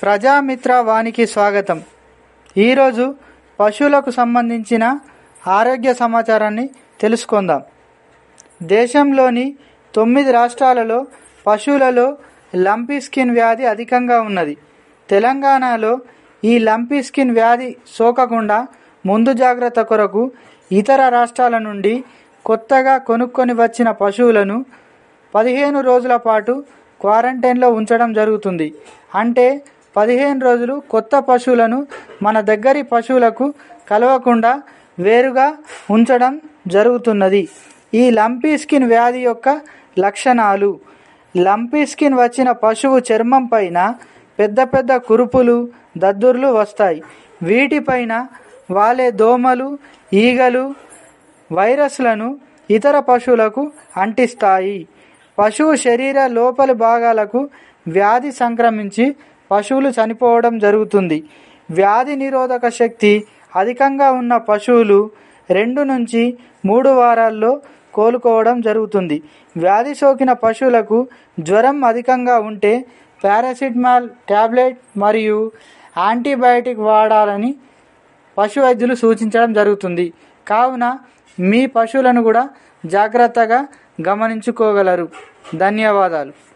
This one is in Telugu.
ప్రజామిత్ర వానికి స్వాగతం ఈరోజు పశువులకు సంబంధించిన ఆరోగ్య సమాచారాన్ని తెలుసుకుందాం దేశంలోని తొమ్మిది రాష్ట్రాలలో పశువులలో లంపీ స్కిన్ వ్యాధి అధికంగా ఉన్నది తెలంగాణలో ఈ లంపీ స్కిన్ వ్యాధి సోకకుండా ముందు జాగ్రత్త కొరకు ఇతర రాష్ట్రాల నుండి కొత్తగా కొనుక్కొని వచ్చిన పశువులను పదిహేను రోజుల పాటు క్వారంటైన్లో ఉంచడం జరుగుతుంది అంటే పదిహేను రోజులు కొత్త పశువులను మన దగ్గరి పశువులకు కలవకుండా వేరుగా ఉంచడం జరుగుతున్నది ఈ లంపీ స్కిన్ వ్యాధి యొక్క లక్షణాలు లంపీ స్కిన్ వచ్చిన పశువు చర్మం పైన పెద్ద పెద్ద కురుపులు దద్దుర్లు వస్తాయి వీటిపైన వాలే దోమలు ఈగలు వైరస్లను ఇతర పశువులకు అంటిస్తాయి పశువు శరీర లోపలి భాగాలకు వ్యాధి సంక్రమించి పశువులు చనిపోవడం జరుగుతుంది వ్యాధి నిరోధక శక్తి అధికంగా ఉన్న పశువులు రెండు నుంచి మూడు వారాల్లో కోలుకోవడం జరుగుతుంది వ్యాధి సోకిన పశువులకు జ్వరం అధికంగా ఉంటే పారాసిటమాల్ టాబ్లెట్ మరియు యాంటీబయాటిక్ వాడాలని పశు వైద్యులు సూచించడం జరుగుతుంది కావున మీ పశువులను కూడా జాగ్రత్తగా గమనించుకోగలరు ధన్యవాదాలు